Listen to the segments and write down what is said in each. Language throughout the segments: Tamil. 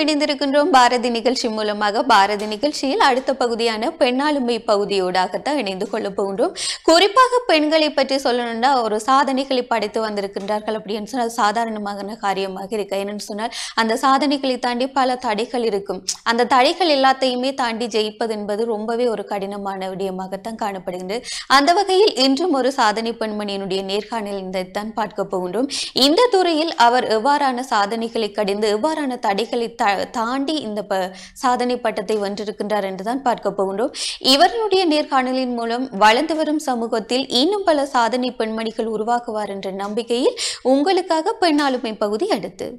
இணைந்திருக்கின்றோம் பாரதி நிகழ்ச்சி மூலமாக பாரதி நிகழ்ச்சியில் அடுத்த பகுதியான பெண்ணாளுமை பகுதியோடாகத்தான் இணைந்து கொள்ள போகின்றோம் குறிப்பாக பெண்களை பற்றி சொல்லணும்னா ஒரு சாதனைகளை படைத்து வந்திருக்கின்றார்கள் அப்படின்னு சொன்னால் சாதாரணமான காரியமாக இருக்கு என்னன்னு சொன்னால் அந்த சாதனைகளை தாண்டி பல தடைகள் இருக்கும் அந்த தடைகள் எல்லாத்தையுமே தாண்டி ஜெயிப்பது என்பது ரொம்பவே ஒரு கடினமான விடயமாகத்தான் காணப்படுகின்றது அந்த வகையில் இன்றும் ஒரு சாதனை பெண்மணியினுடைய நேர்காணல் தான் பார்க்க போகின்றோம் இந்த துறையில் அவர் எவ்வாறான சாதனைகளை கடிந்து எவ்வாறான தடைகளை தா- தாண்டி இந்த ப சாதனை பட்டத்தை வென்றிருக்கின்றார் என்றுதான் பார்க்க போகின்றோம் இவர்களுடைய நேர்காணலின் மூலம் வளர்ந்து வரும் சமூகத்தில் இன்னும் பல சாதனை பெண்மணிகள் உருவாக்குவார் என்ற நம்பிக்கையில் உங்களுக்காக பெண் ஆளுமை பகுதி அடுத்து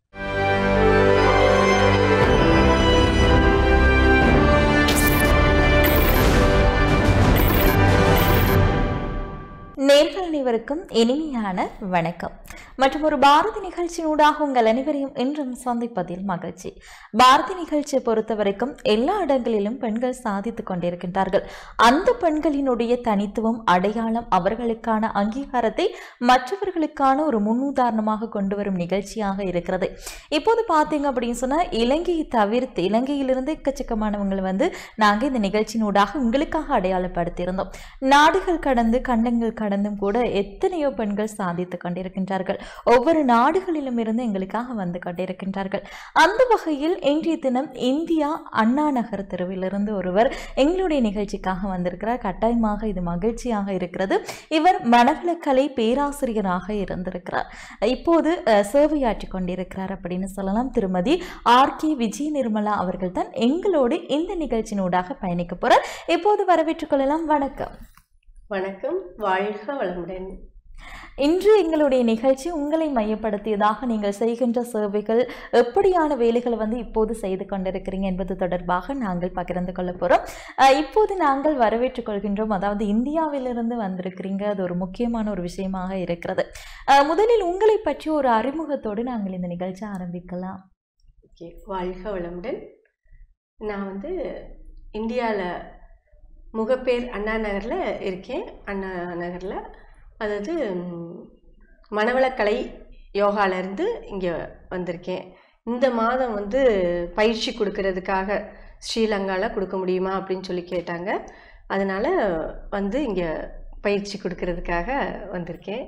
நேர்கள் அனைவருக்கும் இனிமையான வணக்கம் மற்றும் ஒரு பாரதி நிகழ்ச்சியினூடாக உங்கள் அனைவரையும் இன்றும் சந்திப்பதில் மகிழ்ச்சி பாரதி நிகழ்ச்சியை பொறுத்த வரைக்கும் எல்லா இடங்களிலும் பெண்கள் சாதித்துக் கொண்டிருக்கின்றார்கள் அந்த பெண்களினுடைய தனித்துவம் அடையாளம் அவர்களுக்கான அங்கீகாரத்தை மற்றவர்களுக்கான ஒரு முன்னுதாரணமாக கொண்டு வரும் நிகழ்ச்சியாக இருக்கிறது இப்போது பார்த்தீங்க அப்படின்னு சொன்னால் இலங்கையை தவிர்த்து இலங்கையிலிருந்து எக்கச்சக்கமானவங்களை வந்து நாங்கள் இந்த நிகழ்ச்சியினூடாக உங்களுக்காக அடையாளப்படுத்தியிருந்தோம் நாடுகள் கடந்து கண்டங்கள் கடந்தும் கூட எத்தனையோ பெண்கள் சாதித்துக் கொண்டிருக்கின்றார்கள் ஒவ்வொரு நாடுகளிலும் இருந்து எங்களுக்காக வந்து கொண்டிருக்கின்றார்கள் அந்த வகையில் இன்றைய தினம் இந்தியா அண்ணா நகர் தெருவிலிருந்து ஒருவர் எங்களுடைய நிகழ்ச்சிக்காக வந்திருக்கிறார் கட்டாயமாக இது மகிழ்ச்சியாக இருக்கிறது இவர் மனவளக்கலை பேராசிரியராக இருந்திருக்கிறார் இப்போது அஹ், சேவையாற்றி கொண்டிருக்கிறார் அப்படின்னு சொல்லலாம் திருமதி ஆர் கே விஜய் நிர்மலா அவர்கள் தான் எங்களோடு இந்த நிகழ்ச்சியினூடாக பயணிக்க போறார் இப்போது வரவேற்றுக் கொள்ளலாம் வணக்கம் வணக்கம் வாழ்க வளமுடன் இன்று எங்களுடைய நிகழ்ச்சி உங்களை மையப்படுத்தியதாக நீங்கள் செய்கின்ற சேவைகள் எப்படியான வேலைகளை வந்து இப்போது செய்து கொண்டிருக்கிறீங்க என்பது தொடர்பாக நாங்கள் பகிர்ந்து கொள்ள போகிறோம் இப்போது நாங்கள் வரவேற்றுக் கொள்கின்றோம் அதாவது இந்தியாவிலிருந்து வந்திருக்கிறீங்க அது ஒரு முக்கியமான ஒரு விஷயமாக இருக்கிறது அஹ், முதலில் உங்களை பற்றி ஒரு அறிமுகத்தோடு நாங்கள் இந்த நிகழ்ச்சி ஆரம்பிக்கலாம் ஓகே வாழ்க வளமுடன் நான் வந்து இந்தியாவில் முகப்பேர் அண்ணா நகரில் இருக்கேன் அண்ணா நகரில் அதாவது ம், மனவளக்கலை யோகாலேருந்து இங்கே வந்திருக்கேன் இந்த மாதம் வந்து பயிற்சி கொடுக்கறதுக்காக ஸ்ரீலங்காவில் கொடுக்க முடியுமா அப்படின்னு சொல்லி கேட்டாங்க அதனால் வந்து இங்கே பயிற்சி கொடுக்கறதுக்காக வந்திருக்கேன்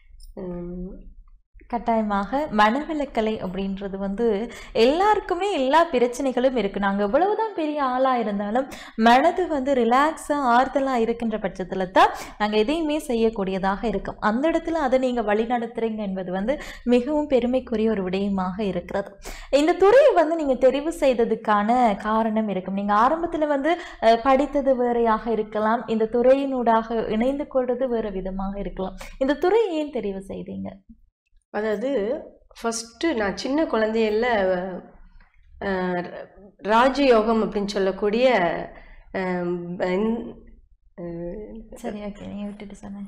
ம், கட்டாயமாக மனவளக்கலை அப்படின்றது வந்து எல்லாருக்குமே எல்லா பிரச்சனைகளும் இருக்குது நாங்கள் எவ்வளவுதான் பெரிய ஆளாக இருந்தாலும் மனது வந்து ரிலாக்ஸாக ஆறுதலாக இருக்கின்ற பட்சத்தில் தான் நாங்கள் எதையுமே செய்யக்கூடியதாக இருக்கும் அந்த இடத்துல அதை நீங்கள் வழிநடத்துறீங்க என்பது வந்து மிகவும் பெருமைக்குரிய ஒரு விடயமாக இருக்கிறது இந்த துறையை வந்து நீங்கள் தெரிவு செய்ததுக்கான காரணம் இருக்கும் நீங்கள் ஆரம்பத்தில் வந்து அஹ், படித்தது வேறையாக இருக்கலாம் இந்த துறையினூடாக இணைந்து கொள்வது வேறு விதமாக இருக்கலாம் இந்த துறையை ஏன் தெரிவு செய்தீங்க அதாவது ஃபஸ்ட்டு நான் சின்ன குழந்தையில அஹ், ராஜயோகம் அப்படின்னு சொல்லக்கூடிய அஹ், பன்- அஹ், சரி ஓகே நீங்கள் விட்டுட்டு சொன்னேன்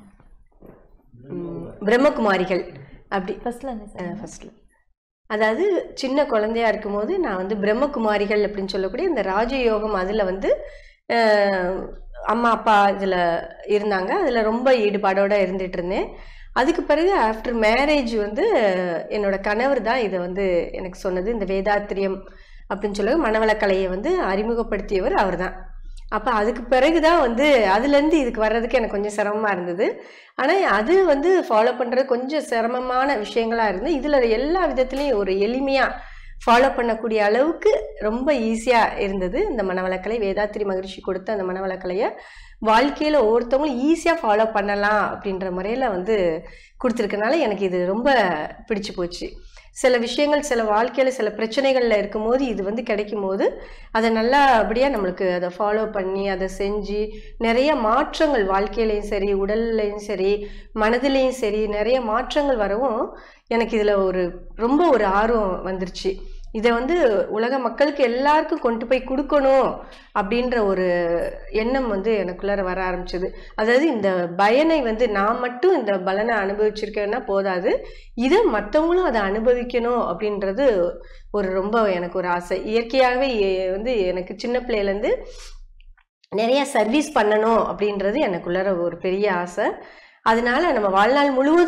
உம், பிரம்மகுமாரிகள் அப்படி ஃபர்ஸ்ட்ல இருந்து சொல்லுங்க. ஃபஸ்ட்டில் அதாவது சின்ன குழந்தையா இருக்கும்போது நான் வந்து பிரம்மகுமாரிகள் அப்படின்னு சொல்லக்கூடிய இந்த ராஜயோகம் அதில் வந்து அஹ், அம்மா அப்பா இதில் இருந்தாங்க அதில் ரொம்ப ஈடுபாடோட இருந்துட்டு இருந்தேன் அதுக்கு பிறகு ஆஃப்டர் மேரேஜ் வந்து என்னோட கணவர் தான் இதை வந்து எனக்கு சொன்னது இந்த வேதாத்திரியம் அப்படின்னு சொல்லி மனவளக்கலையை வந்து அறிமுகப்படுத்தியவர் அவர் தான் அப்போ அதுக்கு பிறகு தான் வந்து அதுலேருந்து இதுக்கு வர்றதுக்கு எனக்கு கொஞ்சம் சிரமமாக இருந்தது ஆனால் அது வந்து ஃபாலோ பண்ணுறது கொஞ்சம் சிரமமான விஷயங்களா இருந்து இதில் எல்லா விதத்துலேயும் ஒரு எளிமையாக ஃபாலோ பண்ணக்கூடிய அளவுக்கு ரொம்ப ஈஸியாக இருந்தது இந்த மனவளக்கலை வேதாத்திரி மகிழ்ச்சி கொடுத்த அந்த மனவளக்கலையை வாழ்க்கையில் ஒவ்வொருத்தவங்களும் ஈஸியாக ஃபாலோ பண்ணலாம் அப்படின்ற முறையில் வந்து கொடுத்துருக்கனால எனக்கு இது ரொம்ப பிடிச்சு போச்சு சில விஷயங்கள் சில வாழ்க்கையில் சில பிரச்சனைகளில் இருக்கும்போது இது வந்து கிடைக்கும் போது அதை நல்லபடியாக நம்மளுக்கு அதை ஃபாலோ பண்ணி அதை செஞ்சு நிறைய மாற்றங்கள் வாழ்க்கையிலையும் சரி உடல்லையும் சரி மனதிலையும் சரி நிறைய மாற்றங்கள் வரவும் எனக்கு இதில் ஒரு ரொம்ப ஒரு ஆர்வம் வந்துருச்சு இதை வந்து உலக மக்களுக்கு எல்லாருக்கும் கொண்டு போய் கொடுக்கணும் அப்படின்ற ஒரு எண்ணம் வந்து எனக்குள்ளார வர ஆரம்பிச்சது அதாவது இந்த பயனை வந்து நான் மட்டும் இந்த பலனை அனுபவிச்சிருக்கேன்னா போதாது இதை மற்றவங்களும் அதை அனுபவிக்கணும் அப்படின்றது ஒரு ரொம்ப எனக்கு ஒரு ஆசை இயற்கையாகவே எ- வந்து எனக்கு சின்ன பிள்ளையிலேருந்து நிறைய சர்வீஸ் பண்ணணும் அப்படின்றது எனக்குள்ளார ஒரு பெரிய ஆசை அதனால நம்ம வாழ்நாள் முழுவதும்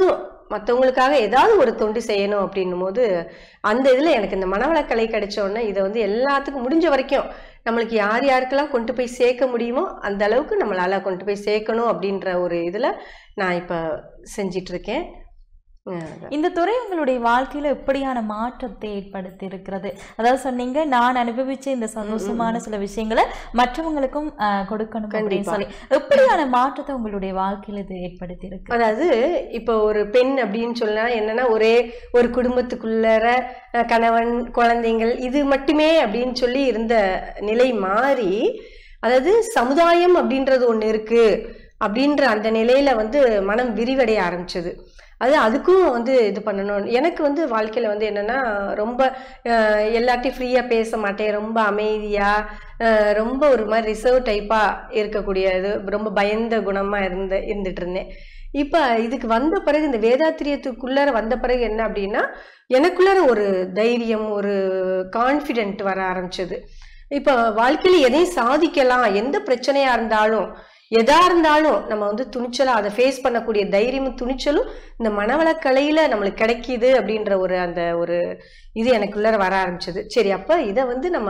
மற்றவங்களுக்காக ஏதாவது ஒரு தொண்டு செய்யணும் அப்படின்னும் போது அந்த இதில் எனக்கு இந்த மனவளக்கலை கிடைச்ச உடனே இதை வந்து எல்லாத்துக்கும் முடிஞ்ச வரைக்கும் நம்மளுக்கு யார் யாருக்கெல்லாம் கொண்டு போய் சேர்க்க முடியுமோ அந்த அளவுக்கு நம்மளால கொண்டு போய் சேர்க்கணும் அப்படின்ற ஒரு இதில் நான் இப்போ செஞ்சிட்டு இருக்கேன் அஹ் இந்த துறை உங்களுடைய வாழ்க்கையில எப்படியான மாற்றத்தை ஏற்படுத்தி இருக்கிறது அதாவது சொன்னீங்க நான் அனுபவிச்ச இந்த சந்தோஷமான சில விஷயங்களை மற்றவங்களுக்கும் ஆஹ், கொடுக்கணும் அப்படின்னு கண்டிப்பா. சொல்லி எப்படியான மாற்றத்தை உங்களுடைய வாழ்க்கையில இது ஏற்படுத்தி இருக்கு அதாவது இப்போ ஒரு பெண் அப்படின்னு சொன்னா என்னன்னா ஒரே ஒரு குடும்பத்துக்குள்ளற அஹ், கணவன் குழந்தைங்கள் இது மட்டுமே அப்படின்னு சொல்லி இருந்த நிலை மாறி அதாவது சமுதாயம் அப்படின்றது ஒண்ணு இருக்கு அப்படின்ற அந்த நிலையில வந்து மனம் விரிவடைய ஆரம்பிச்சது அது அதுக்கும் வந்து இது பண்ணணும் எனக்கு வந்து வாழ்க்கையில வந்து என்னன்னா ரொம்ப அஹ், எல்லார்ட்டையும் ஃப்ரீயா பேச மாட்டேன் ரொம்ப அமைதியா அஹ், ரொம்ப ஒரு மாதிரி ரிசர்வ் டைப்பா இருக்கக்கூடிய இது ரொம்ப பயந்த குணமா இருந்த இருந்துட்டு இருந்தேன் இப்ப இதுக்கு வந்த பிறகு இந்த வேதாத்திரியத்துக்குள்ளார வந்த பிறகு என்ன அப்படின்னா எனக்குள்ளார ஒரு தைரியம் ஒரு கான்ஃபிடென்ட் வர ஆரம்பிச்சது இப்ப வாழ்க்கையில எதையும் சாதிக்கலாம் எந்த பிரச்சனையா இருந்தாலும் எதா இருந்தாலும் நம்ம வந்து துணிச்சலா அதை ஃபேஸ் பண்ணக்கூடிய தைரியமும் துணிச்சலும் இந்த மனவளக்கலையில நம்மளுக்கு கிடைக்கிது அப்படின்ற ஒரு அந்த ஒரு இது எனக்குள்ளார வர ஆரம்பிச்சது சரி அப்ப இதை வந்து நம்ம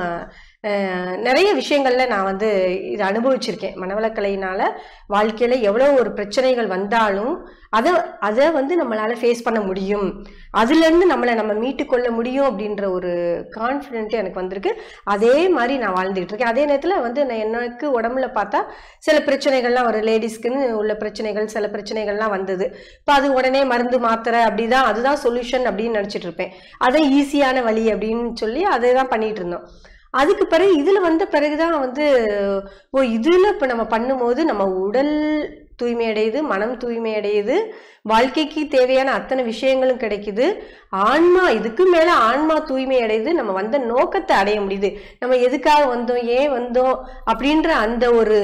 அஹ், நிறைய விஷயங்கள்ல நான் வந்து இதை அனுபவிச்சிருக்கேன் மனவளக்கலையினால வாழ்க்கையில எவ்வளவு ஒரு பிரச்சனைகள் வந்தாலும் அதை அதை வந்து நம்மளால ஃபேஸ் பண்ண முடியும் அதுல இருந்து நம்மளை நம்ம மீட்டு கொள்ள முடியும் அப்படின்ற ஒரு கான்ஃபிடென்ட் எனக்கு வந்திருக்கு அதே மாதிரி நான் வாழ்ந்துகிட்டு இருக்கேன் அதே நேரத்துல வந்து நான் எனக்கு உடம்புல பார்த்தா சில பிரச்சனைகள்லாம் ஒரு லேடிஸ்க்குன்னு உள்ள பிரச்சனைகள் சில பிரச்சனைகள்லாம் வந்தது இப்போ அது உடனே மருந்து மாத்திரை அப்படிதான் அதுதான் சொல்யூஷன் அப்படின்னு நினச்சிட்டு இருப்பேன் அதை ஈஸியான வழி அப்படின்னு சொல்லி அதை தான் பண்ணிட்டு இருந்தோம் அதுக்கு பிறகு இதுல வந்த பிறகுதான் வந்து ஓ இதுல இப்ப நம்ம பண்ணும்போது நம்ம உடல் தூய்மை அடையுது மனம் தூய்மை அடையுது வாழ்க்கைக்கு தேவையான அத்தனை விஷயங்களும் கிடைக்குது ஆன்மா இதுக்கு மேல ஆன்மா தூய்மை அடையுது நம்ம வந்த நோக்கத்தை அடைய முடியுது நம்ம எதுக்காக வந்தோம் ஏன் வந்தோம் அப்படின்ற அந்த ஒரு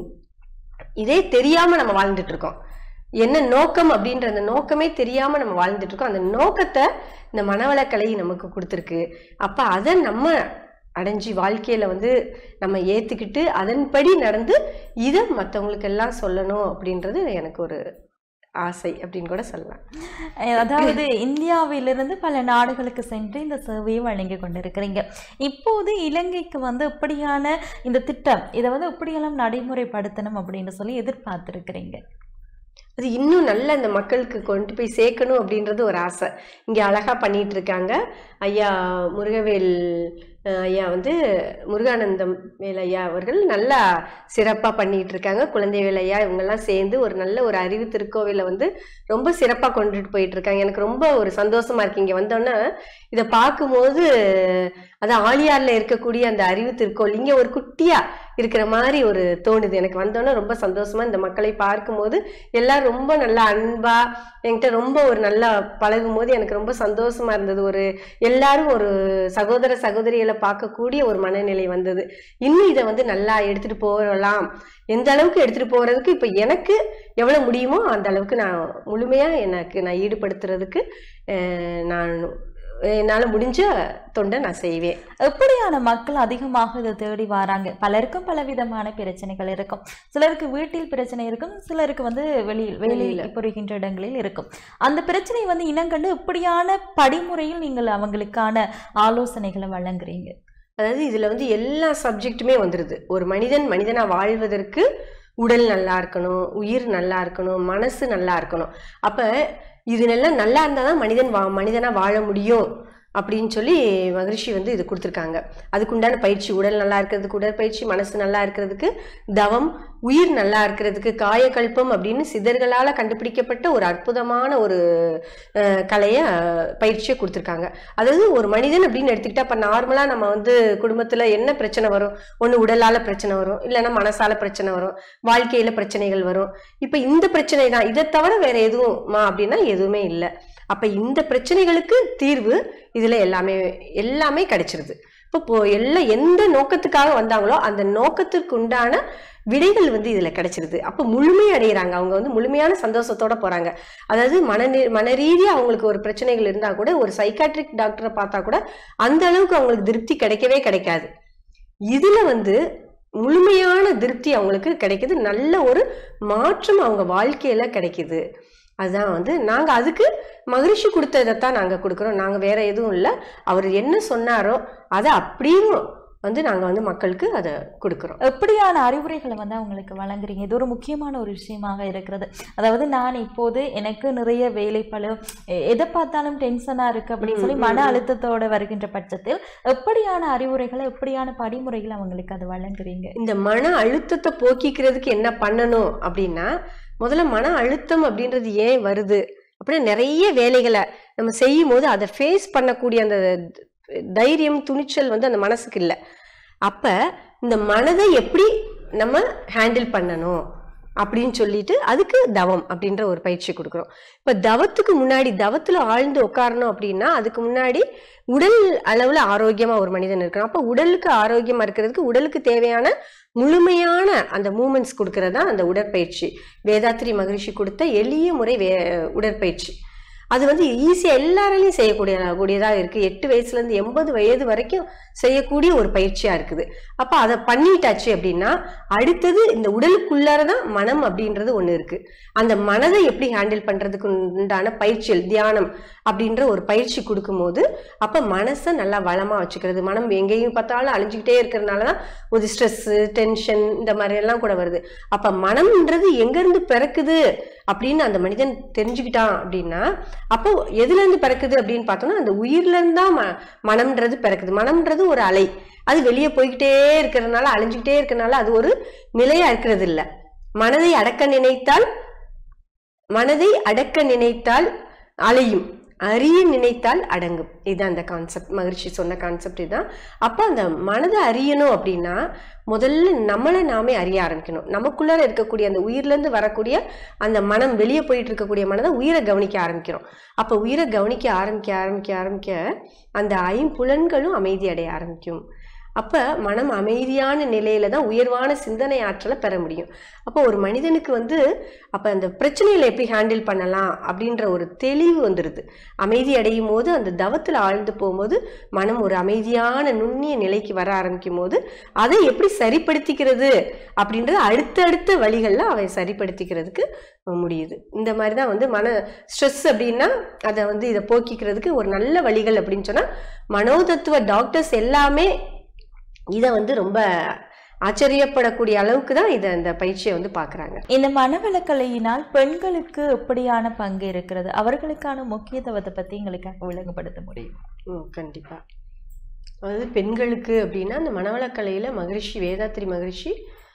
இதே தெரியாம நம்ம வாழ்ந்துட்டு இருக்கோம் என்ன நோக்கம் அப்படின்ற அந்த நோக்கமே தெரியாம நம்ம வாழ்ந்துட்டு இருக்கோம் அந்த நோக்கத்தை இந்த மனவளக்கலை நமக்கு கொடுத்துருக்கு அப்ப அதை நம்ம அடைஞ்சு வாழ்க்கையில வந்து நம்ம ஏத்துக்கிட்டு அதன்படி நடந்து இதை மற்றவங்களுக்கு எல்லாம் சொல்லணும் அப்படின்றது எனக்கு ஒரு ஆசை அப்படின்னு கூட சொல்லலாம் அஹ் அதாவது இந்தியாவிலிருந்து பல நாடுகளுக்கு சென்று இந்த சேவையை வழங்கி கொண்டிருக்கிறீங்க இப்போது இலங்கைக்கு வந்து இப்படியான இந்த திட்டம் இதை வந்து இப்படியெல்லாம் நடைமுறைப்படுத்தணும் அப்படின்னு சொல்லி எதிர்பார்த்திருக்கிறீங்க அது இன்னும் நல்ல இந்த மக்களுக்கு கொண்டு போய் சேர்க்கணும் அப்படின்றது ஒரு ஆசை இங்கே அழகா பண்ணிட்டு இருக்காங்க ஐயா முருகவேல் அஹ், ஐயா வந்து முருகானந்தம் வேல் ஐயா அவர்கள் நல்லா சிறப்பாக பண்ணிட்டு இருக்காங்க குழந்தைவேல் ஐயா இவங்கெல்லாம் சேர்ந்து ஒரு நல்ல ஒரு அறிவு திருக்கோவிலை வந்து ரொம்ப சிறப்பாக கொண்டுட்டு போயிட்டு இருக்காங்க எனக்கு ரொம்ப ஒரு சந்தோஷமா இருக்கு இங்கே வந்தோன்னே இதை பார்க்கும்போது அது ஆழியார்ல இருக்கக்கூடிய அந்த அறிவு திருக்கோவில் இங்கே ஒரு குட்டியா இருக்கிற மாதிரி ஒரு தோணுது எனக்கு வந்தோன்னே ரொம்ப சந்தோஷமா இந்த மக்களை பார்க்கும்போது எல்லாரும் ரொம்ப நல்லா அன்பா என்கிட்ட ரொம்ப ஒரு நல்லா பழகும் போது எனக்கு ரொம்ப சந்தோஷமா இருந்தது ஒரு எல்லாரும் ஒரு சகோதர சகோதரிகளை பார்க்கக்கூடிய ஒரு மனநிலை வந்தது இன்னும் இதை வந்து நல்லா எடுத்துட்டு போகலாம் எந்த அளவுக்கு எடுத்துட்டு போறதுக்கு இப்ப எனக்கு எவ்வளவு முடியுமோ அந்த அளவுக்கு நான் முழுமையா எனக்கு நான் ஈடுபடுத்துறதுக்கு அஹ், நான் என்னால முடிஞ்ச தொண்டை நான் செய்வேன் எப்படியான மக்கள் அதிகமாக இதை தேடி வராங்க பலருக்கும் பலவிதமான பிரச்சனைகள் இருக்கும் சிலருக்கு வீட்டில் பிரச்சனை இருக்கும் சிலருக்கு வந்து வெளியில் வெளியில. வெளியில் புரிகின்ற இடங்களில் இருக்கும் அந்த பிரச்சனை வந்து இனங்கண்டு இப்படியான படிமுறையில் நீங்கள் அவங்களுக்கான ஆலோசனைகளை வழங்குறீங்க அதாவது இதுல வந்து எல்லா சப்ஜெக்ட்டுமே வந்துருது ஒரு மனிதன் மனிதனா வாழ்வதற்கு உடல் நல்லா இருக்கணும் உயிர் நல்லா இருக்கணும் மனசு நல்லா இருக்கணும் அப்ப இதுலெல்லாம் நல்லா இருந்தாதான் மனிதன் வா மனிதனா வாழ முடியும் அப்படின்னு சொல்லி மகரிஷி வந்து இது கொடுத்துருக்காங்க அதுக்குண்டான பயிற்சி உடல் நல்லா இருக்கிறதுக்கு உடற்பயிற்சி மனசு நல்லா இருக்கிறதுக்கு தவம் உயிர் நல்லா இருக்கிறதுக்கு காயக்கல்பம் அப்படின்னு சித்தர்களால் கண்டுபிடிக்கப்பட்ட ஒரு அற்புதமான ஒரு அஹ், கலையை அஹ், பயிற்சியை கொடுத்துருக்காங்க அதாவது ஒரு மனிதன் அப்படின்னு எடுத்துக்கிட்டா இப்போ நார்மலாக நம்ம வந்து குடும்பத்தில் என்ன பிரச்சனை வரும் ஒன்று உடலால் பிரச்சனை வரும் இல்லைன்னா மனசால பிரச்சனை வரும் வாழ்க்கையில் பிரச்சனைகள் வரும் இப்போ இந்த பிரச்சனை தான் இதை தவிர வேற எதுவுமா அப்படின்னா எதுவுமே இல்லை அப்போ இந்த பிரச்சனைகளுக்கு தீர்வு இதில் எல்லாமே எல்லாமே கிடைச்சிருது இப்போ இப்போ எல்லாம் எந்த நோக்கத்துக்காக வந்தாங்களோ அந்த நோக்கத்திற்கு உண்டான விடைகள் வந்து இதில் கிடைச்சிருது அப்போ முழுமை அடைகிறாங்க அவங்க வந்து முழுமையான சந்தோஷத்தோட போகிறாங்க அதாவது மன மன ரீதியாக அவங்களுக்கு ஒரு பிரச்சனைகள் இருந்தால் கூட ஒரு சைக்காட்ரிக் டாக்டரை பார்த்தா கூட அந்த அளவுக்கு அவங்களுக்கு திருப்தி கிடைக்கவே கிடைக்காது இதுல வந்து முழுமையான திருப்தி அவங்களுக்கு கிடைக்குது நல்ல ஒரு மாற்றம் அவங்க வாழ்க்கையில கிடைக்குது அதுதான் வந்து நாங்க அதுக்கு மகிழ்ச்சி கொடுத்ததைத்தான் நாங்க கொடுக்குறோம் நாங்க வேற எதுவும் இல்லை அவர் என்ன சொன்னாரோ அதை அப்படியும் வந்து நாங்க வந்து மக்களுக்கு அதை கொடுக்குறோம் எப்படியான அறிவுரைகளை வந்து அவங்களுக்கு வழங்குறீங்க இது ஒரு முக்கியமான ஒரு விஷயமாக இருக்கிறது அதாவது நான் இப்போது எனக்கு நிறைய வேலைப்பளு எ- எதை பார்த்தாலும் டென்ஷனாக இருக்கு அப்படின்னு சொல்லி ம், மன ம், ம். அழுத்தத்தோட வருகின்ற பட்சத்தில் எப்படியான அறிவுரைகளை எப்படியான படிமுறைகளை அவங்களுக்கு அது வழங்குறீங்க இந்த மன அழுத்தத்தை போக்கிக்கிறதுக்கு என்ன பண்ணணும் அப்படின்னா முதல்ல மன அழுத்தம் அப்படின்றது ஏன் வருது அப்படியே நிறைய வேலைகளை நம்ம செய்யும் போது அதை ஃபேஸ் பண்ணக்கூடிய அந்த தைரியம் துணிச்சல் வந்து அந்த மனசுக்கு இல்லை அப்ப இந்த மனதை எப்படி நம்ம ஹேண்டில் பண்ணணும் அப்படின்னு சொல்லிட்டு அதுக்கு தவம் அப்படின்ற ஒரு பயிற்சி கொடுக்குறோம் இப்ப தவத்துக்கு முன்னாடி தவத்துல ஆழ்ந்து உட்காரணும் அப்படின்னா அதுக்கு முன்னாடி உடல் அளவுல ஆரோக்கியமா ஒரு மனிதன் இருக்கணும் அப்ப உடலுக்கு ஆரோக்கியமா இருக்கிறதுக்கு உடலுக்கு தேவையான முழுமையான அந்த மூமெண்ட்ஸ் கொடுக்கறது தான் அந்த உடற்பயிற்சி வேதாத்ரி மகிழ்ச்சி கொடுத்த எளிய முறை வே உடற்பயிற்சி அது வந்து ஈஸியாக எல்லாராலையும் செய்யக்கூடிய கூடியதாக இருக்குது எட்டு வயசுலேருந்து எண்பது வயது வரைக்கும் செய்யக்கூடிய ஒரு பயிற்சியாக இருக்குது அப்போ அதை பண்ணிட்டாச்சு அப்படின்னா அடுத்தது இந்த உடலுக்குள்ளார தான் மனம் அப்படின்றது ஒன்று இருக்குது அந்த மனதை எப்படி ஹேண்டில் பண்ணுறதுக்கு உண்டான பயிற்சிகள் தியானம் அப்படின்ற ஒரு பயிற்சி கொடுக்கும்போது அப்போ மனசை நல்லா வளமாக வச்சுக்கிறது மனம் எங்கேயும் பார்த்தாலும் அழிஞ்சுக்கிட்டே இருக்கிறதுனால தான் ஒரு ஸ்ட்ரெஸ்ஸு டென்ஷன் இந்த மாதிரி எல்லாம் கூட வருது அப்போ மனம்ன்றது எங்கேருந்து பிறக்குது அப்படின்னு அந்த மனிதன் தெரிஞ்சுக்கிட்டான் அப்படின்னா அப்போ எதுல இருந்து பிறக்குது அப்படின்னு பார்த்தோம்னா அந்த உயிர்ல இருந்து தான் ம- மனம்ன்றது பிறக்குது மனம்ன்றது ஒரு அலை அது வெளியே போய்கிட்டே இருக்கிறதுனால அழிஞ்சுக்கிட்டே இருக்கிறதுனால அது ஒரு நிலையா இருக்கிறது இல்ல மனதை அடக்க நினைத்தால் மனதை அடக்க நினைத்தால் அலையும் அறிய நினைத்தால் அடங்கும் இதுதான் அந்த கான்செப்ட் மகிழ்ச்சி சொன்ன கான்செப்ட் இதுதான் அப்போ அந்த மனதை அறியணும் அப்படின்னா முதல்ல நம்மளை நாமே அறிய ஆரம்பிக்கணும் நமக்குள்ளார இருக்கக்கூடிய அந்த உயிர்லேருந்து வரக்கூடிய அந்த மனம் வெளியே போயிட்டு இருக்கக்கூடிய மனதை உயிரை கவனிக்க ஆரம்பிக்கிறோம் அப்போ உயிரை கவனிக்க ஆரம்பிக்க ஆரம்பிக்க ஆரம்பிக்க அந்த ஐம்புலன்களும் அமைதி அடைய ஆரம்பிக்கும் அப்போ மனம் அமைதியான நிலையில தான் உயர்வான சிந்தனை ஆற்றலை பெற முடியும் அப்போ ஒரு மனிதனுக்கு வந்து அப்போ அந்த பிரச்சனைகளை எப்படி ஹேண்டில் பண்ணலாம் அப்படின்ற ஒரு தெளிவு வந்துடுது அமைதி அடையும் போது அந்த தவத்தில் ஆழ்ந்து போகும்போது மனம் ஒரு அமைதியான நுண்ணிய நிலைக்கு வர ஆரம்பிக்கும் போது அதை எப்படி சரிப்படுத்திக்கிறது அப்படின்றது அடுத்தடுத்த வழிகளில் அவை சரிப்படுத்திக்கிறதுக்கு முடியுது இந்த மாதிரி தான் வந்து மன ஸ்ட்ரெஸ் அப்படின்னா அதை வந்து இதை போக்கிக்கிறதுக்கு ஒரு நல்ல வழிகள் அப்படின்னு சொன்னால் மனோதத்துவ டாக்டர்ஸ் எல்லாமே இதை வந்து ரொம்ப ஆச்சரியப்படக்கூடிய அளவுக்கு தான் இதை இந்த பயிற்சியை வந்து பார்க்குறாங்க இந்த மனவளக்கலையினால் பெண்களுக்கு எப்படியான பங்கு இருக்கிறது அவர்களுக்கான முக்கியத்துவத்தை பத்தி எங்களுக்காக விளங்கப்படுத்த முடியும் ம் கண்டிப்பாக அதாவது பெண்களுக்கு அப்படின்னா இந்த மனவளக்கலையில் மகரிஷி வேதாத்திரி மகரிஷி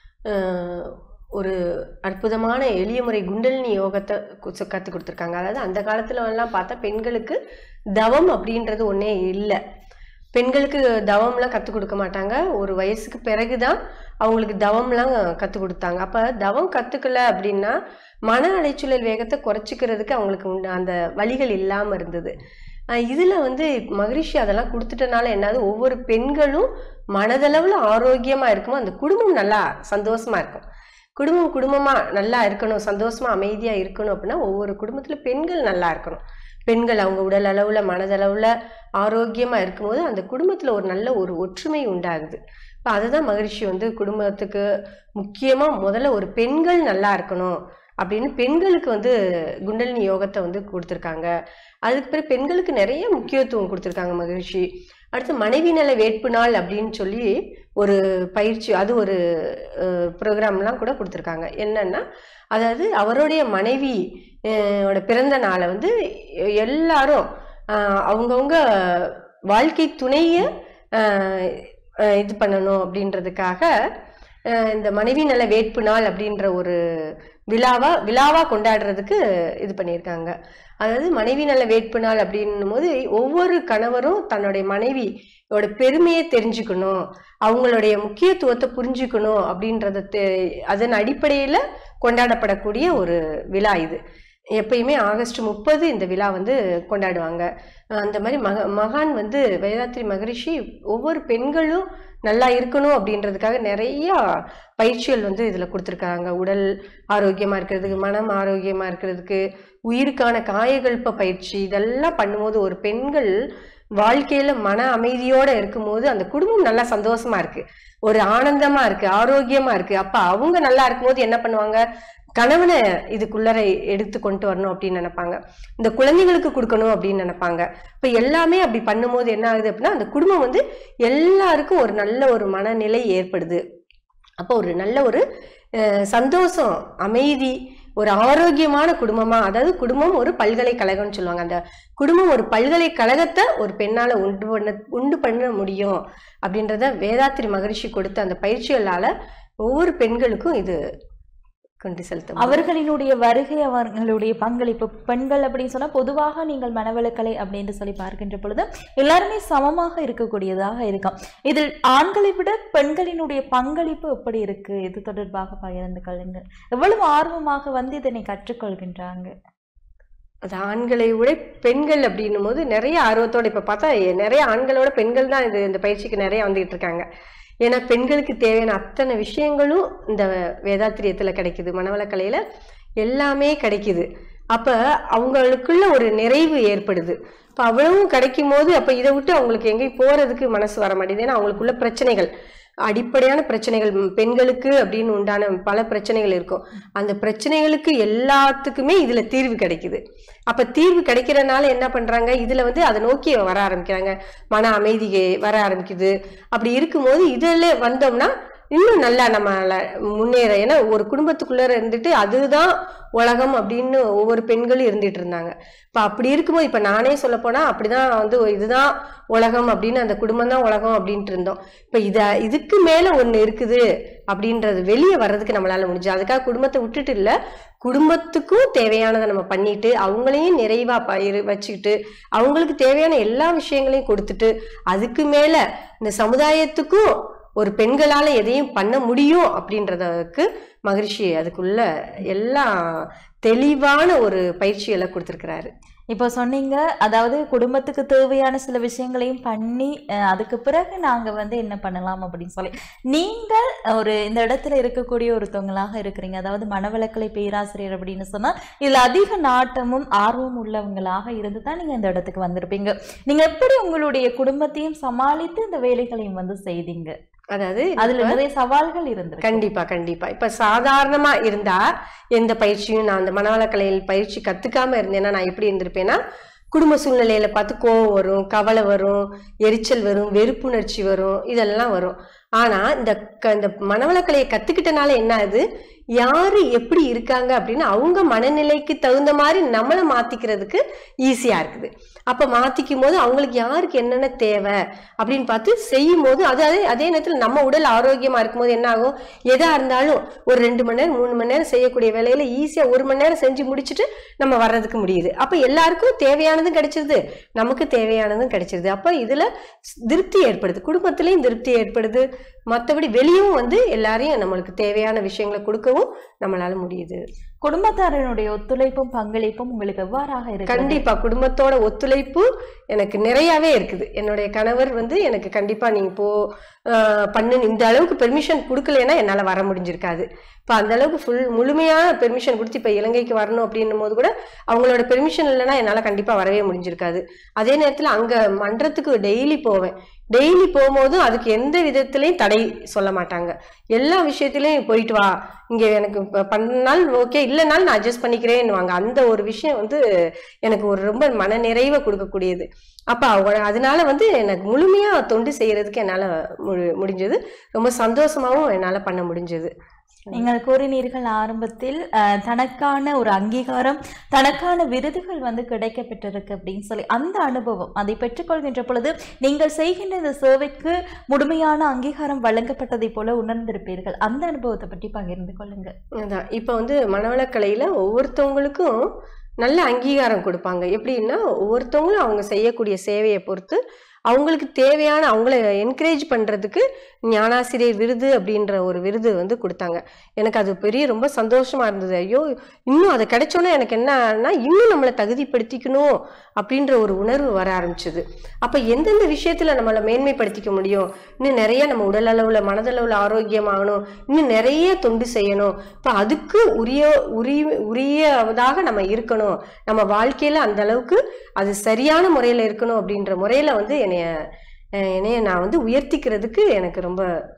ஆஹ், ஒரு அற்புதமான எளிய முறை குண்டலினி யோகத்தை கற்றுக் கொடுத்துருக்காங்க அதாவது அந்த காலத்துல எல்லாம் பார்த்தா பெண்களுக்கு தவம் அப்படின்றது ஒன்றே இல்லை பெண்களுக்கு தவம்லாம் கற்றுக் கொடுக்க மாட்டாங்க ஒரு வயசுக்கு பிறகு தான் அவங்களுக்கு தவம்லாம் கற்றுக் கொடுத்தாங்க அப்போ தவம் கற்றுக்கல அப்படின்னா மன அலைச்சூழல் வேகத்தை குறைச்சிக்கிறதுக்கு அவங்களுக்கு உண்டு அந்த வழிகள் இல்லாமல் இருந்தது அஹ் இதுல வந்து மகரிஷி அதெல்லாம் கொடுத்துட்டனால என்னது ஒவ்வொரு பெண்களும் மனதளவுல ஆரோக்கியமா இருக்குமோ அந்த குடும்பம் நல்லா சந்தோஷமா இருக்கும் குடும்பம் குடும்பமா நல்லா இருக்கணும் சந்தோஷமா அமைதியா இருக்கணும் அப்படின்னா ஒவ்வொரு குடும்பத்துல பெண்கள் நல்லா இருக்கணும் பெண்கள் அவங்க உடல் அளவுல மனதளவுல ஆரோக்கியமா இருக்கும்போது அந்த குடும்பத்துல ஒரு நல்ல ஒரு ஒற்றுமை உண்டாகுது இப்போ அதுதான் மகரிஷி வந்து குடும்பத்துக்கு முக்கியமா முதல்ல ஒரு பெண்கள் நல்லா இருக்கணும் அப்படின்னு பெண்களுக்கு வந்து குண்டலினி யோகத்தை வந்து கொடுத்துருக்காங்க அதுக்கு பிறகு பெண்களுக்கு நிறைய முக்கியத்துவம் கொடுத்துருக்காங்க மகிழ்ச்சி அடுத்து மனைவி நல வேட்பு நாள் அப்படின்னு சொல்லி ஒரு பயிற்சி அது ஒரு ப்ரோக்ராம்லாம் கூட கொடுத்துருக்காங்க என்னன்னா அதாவது அவருடைய மனைவி அஹ், ஓட பிறந்த நாளை வந்து எல்லாரும் அஹ், அவங்கவங்க வாழ்க்கை துணையை அஹ், அஹ், இது பண்ணணும் அப்படின்றதுக்காக அஹ், இந்த மனைவி நல வேட்பு நாள் அப்படின்ற ஒரு விழாவா விழாவா கொண்டாடுறதுக்கு இது பண்ணியிருக்காங்க அதாவது மனைவி நல வேட்பு நாள் அப்படின்னும் போது ஒவ்வொரு கணவரும் தன்னுடைய மனைவியோட பெருமையை தெரிஞ்சுக்கணும் அவங்களுடைய முக்கியத்துவத்தை புரிஞ்சுக்கணும் அப்படின்றத தெ- அதன் அடிப்படையில் கொண்டாடப்படக்கூடிய ஒரு விழா இது எப்பயுமே ஆகஸ்ட் முப்பது இந்த விழா வந்து கொண்டாடுவாங்க அஹ் அந்த மாதிரி மக மகான் வந்து வேதாத்ரி மகரிஷி ஒவ்வொரு பெண்களும் நல்லா இருக்கணும் அப்படின்றதுக்காக நிறைய பயிற்சிகள் வந்து இதில் கொடுத்துருக்காங்க உடல் ஆரோக்கியமாக இருக்கிறதுக்கு மனம் ஆரோக்கியமாக இருக்கிறதுக்கு உயிருக்கான காயகல்ப பயிற்சி இதெல்லாம் பண்ணும்போது ஒரு பெண்கள் வாழ்க்கையில மன அமைதியோட இருக்கும்போது அந்த குடும்பம் நல்லா சந்தோஷமா இருக்கு ஒரு ஆனந்தமா இருக்கு ஆரோக்கியமா இருக்கு அப்ப அவங்க நல்லா இருக்கும்போது என்ன பண்ணுவாங்க கணவனை இதுக்குள்ளர எடுத்து கொண்டு வரணும் அப்படின்னு நினைப்பாங்க இந்த குழந்தைகளுக்கு கொடுக்கணும் அப்படின்னு நினைப்பாங்க இப்ப எல்லாமே அப்படி பண்ணும்போது என்ன ஆகுது அப்படின்னா அந்த குடும்பம் வந்து எல்லாருக்கும் ஒரு நல்ல ஒரு மனநிலை ஏற்படுது அப்போ ஒரு நல்ல ஒரு அஹ், சந்தோஷம் அமைதி ஒரு ஆரோக்கியமான குடும்பமா அதாவது குடும்பம் ஒரு பல்கலைக்கழகம்னு சொல்லுவாங்க அந்த குடும்பம் ஒரு பல்கலைக்கழகத்தை ஒரு பெண்ணால உண்டு பண்ண உண்டு பண்ண முடியும் அப்படின்றத வேதாத்திரி மகரிஷி கொடுத்த அந்த பயிற்சிகளால ஒவ்வொரு பெண்களுக்கும் இது கொண்டு செலுத்த முடியும். அவர்களினுடைய வருகை அவர்களுடைய பங்களிப்பு பெண்கள் அப்படின்னு சொன்னா பொதுவாக நீங்கள் மனவளக்கலை அப்படின்னு சொல்லி பார்க்கின்ற பொழுது எல்லாருமே சமமாக இருக்கக்கூடியதாக இருக்கும் இதில் ஆண்களை விட பெண்களினுடைய பங்களிப்பு எப்படி இருக்கு இது தொடர்பாக பகிர்ந்து கொள்ளுங்க எவ்வளவு ஆர்வமாக வந்து இதனை கற்றுக்கொள்கின்றாங்க அது ஆண்களை விட பெண்கள் அப்படின்னும் போது நிறைய ஆர்வத்தோட இப்ப பார்த்தா நிறைய ஆண்களோட பெண்கள் தான் இது இந்த பயிற்சிக்கு நிறைய வந்துகிட்டு இருக்காங்க ஏன்னா பெண்களுக்கு தேவையான அத்தனை விஷயங்களும் இந்த வேதாத்திரியத்துல கிடைக்குது மனவளக்கலையில எல்லாமே கிடைக்குது அப்ப அவங்களுக்குள்ள ஒரு நிறைவு ஏற்படுது இப்ப அவ்வளவும் கிடைக்கும் போது அப்ப இதை விட்டு அவங்களுக்கு எங்கேயும் போறதுக்கு மனசு வர மாட்டேங்குது ஏன்னா அவங்களுக்குள்ள பிரச்சனைகள் அடிப்படையான பிரச்சனைகள் ம், பெண்களுக்கு அப்படின்னு உண்டான பல பிரச்சனைகள் இருக்கும் அந்த பிரச்சனைகளுக்கு எல்லாத்துக்குமே இதுல தீர்வு கிடைக்குது அப்ப தீர்வு கிடைக்கிறனால என்ன பண்றாங்க இதுல வந்து அதை நோக்கி வர ஆரம்பிக்கிறாங்க மன அமைதி வர ஆரம்பிக்குது அப்படி இருக்கும்போது இதுல வந்தோம்னா இன்னும் நல்லா நம்மள முன்னேற ஏன்னா ஒரு குடும்பத்துக்குள்ள இருந்துட்டு அதுதான் உலகம் அப்படின்னு ஒவ்வொரு பெண்களும் இருந்துட்டு இருந்தாங்க இப்ப அப்படி இருக்கும்போது இப்ப நானே சொல்ல போனா அப்படிதான் வந்து இதுதான் உலகம் அப்படின்னு அந்த குடும்பம் தான் உலகம் அப்படின்ட்டு இருந்தோம் இப்ப இத இதுக்கு மேல ஒண்ணு இருக்குது அப்படின்றது வெளியே வர்றதுக்கு நம்மளால முடிஞ்சு அதுக்காக குடும்பத்தை விட்டுட்டு இல்ல குடும்பத்துக்கும் தேவையானதை நம்ம பண்ணிட்டு அவங்களையும் நிறைவா பயிர் வச்சுக்கிட்டு அவங்களுக்கு தேவையான எல்லா விஷயங்களையும் கொடுத்துட்டு அதுக்கு மேல இந்த சமுதாயத்துக்கும் ஒரு பெண்களால எதையும் பண்ண முடியும் அப்படின்றதுக்கு மகரிஷி அதுக்குள்ள எல்லா தெளிவான ஒரு பயிற்சிகளை கொடுத்துருக்கிறாரு இப்போ சொன்னீங்க அதாவது குடும்பத்துக்கு தேவையான சில விஷயங்களையும் பண்ணி அஹ், அதுக்கு பிறகு நாங்க வந்து என்ன பண்ணலாம் அப்படின்னு சொல்லி நீங்கள் ஒரு இந்த இடத்துல இருக்கக்கூடிய ஒருத்தவங்களாக இருக்கிறீங்க அதாவது மனவளக்கலை பேராசிரியர் அப்படின்னு சொன்னா இதுல அதிக நாட்டமும் ஆர்வம் உள்ளவங்களாக இருந்து தான் நீங்க இந்த இடத்துக்கு வந்திருப்பீங்க நீங்க எப்படி உங்களுடைய குடும்பத்தையும் சமாளித்து இந்த வேலைகளையும் வந்து செய்தீங்க அதாவது அதுல நிறைய சவால்கள் இருந்திருக்கு கண்டிப்பா கண்டிப்பா இப்ப சாதாரணமா இருந்தா எந்த பயிற்சியும் நான் அந்த மனவளக்கலையில் பயிற்சி கத்துக்காம இருந்தேன்னா நான் எப்படி இருந்திருப்பேன்னா குடும்ப சூழ்நிலையில பார்த்து கோவம் வரும் கவலை வரும் எரிச்சல் வரும் வெறுப்புணர்ச்சி வரும் இதெல்லாம் வரும் ஆனா இந்த க- இந்த மனவளக்கலையை கத்துக்கிட்டனால என்ன ஆகுது யாரு எப்படி இருக்காங்க அப்படின்னு அவங்க மனநிலைக்கு தகுந்த மாதிரி நம்மளை மாத்திக்கிறதுக்கு ஈஸியா இருக்குது அப்ப மாத்திக்கும் போது அவங்களுக்கு யாருக்கு என்னென்ன தேவை அப்படின்னு பார்த்து செய்யும் போது அது அதே அதே நேரத்தில் நம்ம உடல் ஆரோக்கியமா இருக்கும்போது என்ன ஆகும் எதா இருந்தாலும் ஒரு ரெண்டு மணி நேரம் மூணு மணி நேரம் செய்யக்கூடிய வேலையில ஈஸியா ஒரு மணி நேரம் செஞ்சு முடிச்சுட்டு நம்ம வர்றதுக்கு முடியுது அப்ப எல்லாருக்கும் தேவையானதும் கிடைச்சிருது நமக்கு தேவையானதும் கிடைச்சிருது அப்ப இதுல திருப்தி ஏற்படுது குடும்பத்திலையும் திருப்தி ஏற்படுது மற்றபடி வெளியும் வந்து எல்லாரையும் நம்மளுக்கு தேவையான விஷயங்களை கொடுக்கவும் நம்மளால முடியுது குடும்பத்தாரனுடைய ஒத்துழைப்பும் பங்களிப்பும் உங்களுக்கு எவ்வாறாக இருக்கு கண்டிப்பா குடும்பத்தோட ஒத்துழைப்பு எனக்கு நிறையவே இருக்குது என்னுடைய கணவர் வந்து எனக்கு கண்டிப்பா நீங்க போ ஆஹ் பண்ணு இந்த அளவுக்கு பெர்மிஷன் கொடுக்கலைன்னா என்னால வர முடிஞ்சிருக்காது இப்ப அந்த அளவுக்கு ஃபுல் முழுமையான பெர்மிஷன் கொடுத்து இப்ப இலங்கைக்கு வரணும் அப்படின்னும் போது கூட அவங்களோட பெர்மிஷன் இல்லைன்னா என்னால கண்டிப்பா வரவே முடிஞ்சிருக்காது அதே நேரத்துல அங்க மன்றத்துக்கு டெய்லி போவேன் டெய்லி போகும்போதும் அதுக்கு எந்த விதத்திலையும் தடை சொல்ல மாட்டாங்க எல்லா விஷயத்திலையும் போயிட்டு வா இங்க எனக்கு ப- பண்ணால் ஓகே இல்லைனாலும் நான் அட்ஜஸ்ட் பண்ணிக்கிறேன்னுவாங்க அந்த ஒரு விஷயம் வந்து எனக்கு ஒரு ரொம்ப மன நிறைவை கொடுக்கக்கூடியது அப்ப அவங்க அதனால வந்து எனக்கு முழுமையா தொண்டு செய்யறதுக்கு என்னால மு- முடிஞ்சது ரொம்ப சந்தோஷமாவும் என்னால பண்ண முடிஞ்சது நீங்கள் கூறினீர்கள் ஆரம்பத்தில் அஹ், தனக்கான ஒரு அங்கீகாரம் தனக்கான விருதுகள் வந்து கிடைக்கப்பட்டிருக்கு அப்படின்னு சொல்லி அந்த அனுபவம் அதை பெற்றுக்கொள்கின்ற பொழுது நீங்கள் செய்கின்ற இந்த சேவைக்கு முழுமையான அங்கீகாரம் வழங்கப்பட்டதை போல உணர்ந்திருப்பீர்கள் அந்த அனுபவத்தை பற்றி பகிர்ந்து கொள்ளுங்க அதான் இப்போ வந்து மனவளக்கலையில் ஒவ்வொருத்தவங்களுக்கும் நல்ல அங்கீகாரம் கொடுப்பாங்க எப்படின்னா ஒவ்வொருத்தவங்களும் அவங்க செய்யக்கூடிய சேவையை பொறுத்து அவங்களுக்கு தேவையான அவங்கள என்கரேஜ் பண்ணுறதுக்கு ஞானாசிரியர் விருது அப்படின்ற ஒரு விருது வந்து கொடுத்தாங்க எனக்கு அது பெரிய ரொம்ப சந்தோஷமா இருந்தது ஐயோ இன்னும் அது கிடைச்சோன்னே எனக்கு என்னன்னா இன்னும் நம்மளை தகுதிப்படுத்திக்கணும் அப்படின்ற ஒரு உணர்வு வர ஆரம்பிச்சது அப்போ எந்தெந்த விஷயத்தில் நம்மளை மேன்மைப்படுத்திக்க முடியும் இன்னும் நிறைய நம்ம உடல் அளவில் மனதளவில் ஆரோக்கியமாகணும் இன்னும் நிறைய தொண்டு செய்யணும் இப்போ அதுக்கு உரிய உரிய உரியதாக நம்ம இருக்கணும் நம்ம வாழ்க்கையில் அந்த அளவுக்கு அது சரியான முறையில் இருக்கணும் அப்படின்ற முறையில் வந்து என்னைய அஹ் என்னைய நான் வந்து உயர்த்திக்கிறதுக்கு எனக்கு ரொம்ப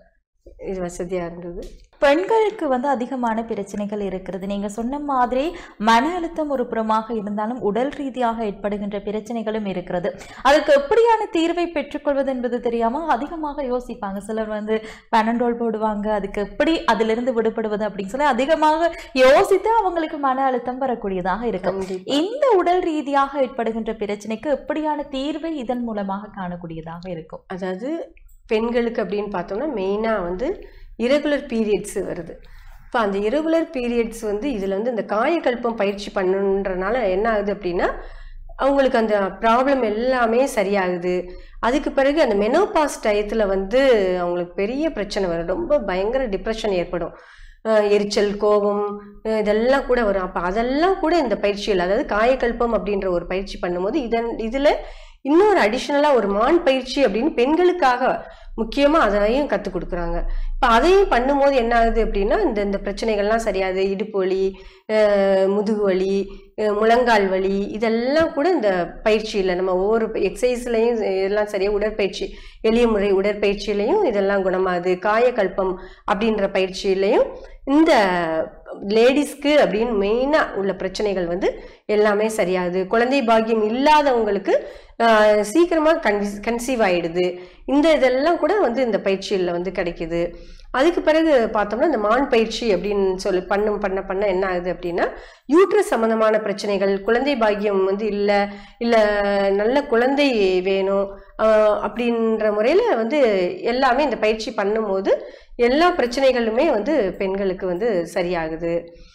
இது வசதியா இருந்தது பெண்களுக்கு வந்து அதிகமான பிரச்சனைகள் இருக்கிறது நீங்க சொன்ன மாதிரி மன அழுத்தம் ஒரு புறமாக இருந்தாலும் உடல் ரீதியாக ஏற்படுகின்ற பிரச்சனைகளும் இருக்கிறது அதுக்கு எப்படியான தீர்வை பெற்றுக்கொள்வது என்பது தெரியாம அதிகமாக யோசிப்பாங்க சிலர் வந்து பனண்டோல் போடுவாங்க அதுக்கு எப்படி அதிலிருந்து விடுபடுவது அப்படின்னு சொல்லி அதிகமாக யோசித்து அவங்களுக்கு மன அழுத்தம் வரக்கூடியதாக இருக்கும் கண்டிப்பா. இந்த உடல் ரீதியாக ஏற்படுகின்ற பிரச்சனைக்கு எப்படியான தீர்வை இதன் மூலமாக காணக்கூடியதாக இருக்கும் அதாவது பெண்களுக்கு அப்படின்னு பார்த்தோம்னா மெயினாக வந்து இரகுலர் பீரியட்ஸ் வருது இப்போ அந்த இரகுலர் பீரியட்ஸ் வந்து இதில் வந்து இந்த காயக்கல்பம் பயிற்சி பண்ணுன்றனால என்ன ஆகுது அப்படின்னா அவங்களுக்கு அந்த ப்ராப்ளம் எல்லாமே சரியாகுது அதுக்கு பிறகு அந்த மெனோபாஸ் டயத்தில் வந்து அவங்களுக்கு பெரிய பிரச்சனை வரும் ரொம்ப பயங்கர டிப்ரெஷன் ஏற்படும் அஹ் எரிச்சல் கோபம் அஹ் இதெல்லாம் கூட வரும் அப்போ அதெல்லாம் கூட இந்த பயிற்சியில் அதாவது காயக்கல்பம் அப்படின்ற ஒரு பயிற்சி பண்ணும்போது இதன் இதில் இன்னொரு அடிஷ்னலாக ஒரு மான் பயிற்சி அப்படின்னு பெண்களுக்காக முக்கியமாக அதையும் கற்றுக் கொடுக்குறாங்க இப்போ அதையும் பண்ணும்போது என்ன ஆகுது அப்படின்னா இந்த இந்த பிரச்சனைகள்லாம் சரியாது இடுப்பு வலி அஹ் முதுகு வலி அஹ் முழங்கால் வலி இதெல்லாம் கூட இந்த பயிற்சியில் நம்ம ஒவ்வொரு எக்ஸசைஸ்லையும் இதெல்லாம் சரியாக உடற்பயிற்சி எளிய முறை உடற்பயிற்சியிலையும் இதெல்லாம் குணமாகுது காயக்கல்பம் அப்படின்ற பயிற்சியிலையும் இந்த லேடிஸ்க்கு அப்படின்னு மெயினாக உள்ள பிரச்சனைகள் வந்து எல்லாமே சரியாகுது குழந்தை பாக்கியம் இல்லாதவங்களுக்கு ஆஹ், சீக்கிரமா கன்வி கன்சீவ் ஆயிடுது இந்த இதெல்லாம் கூட வந்து இந்த பயிற்சியில் வந்து கிடைக்குது அதுக்கு பிறகு பார்த்தோம்னா இந்த மான் பயிற்சி அப்படின்னு சொல்லி பண்ணும் பண்ண பண்ண என்ன ஆகுது அப்படின்னா யூட்ரஸ் சம்பந்தமான பிரச்சனைகள் குழந்தை பாக்கியம் வந்து இல்லை இல்லை நல்ல குழந்தை வேணும் ஆஹ், அப்படின்ற முறையில் வந்து எல்லாமே இந்த பயிற்சி பண்ணும்போது எல்லா பிரச்சனைகளுமே வந்து பெண்களுக்கு வந்து சரியாகுது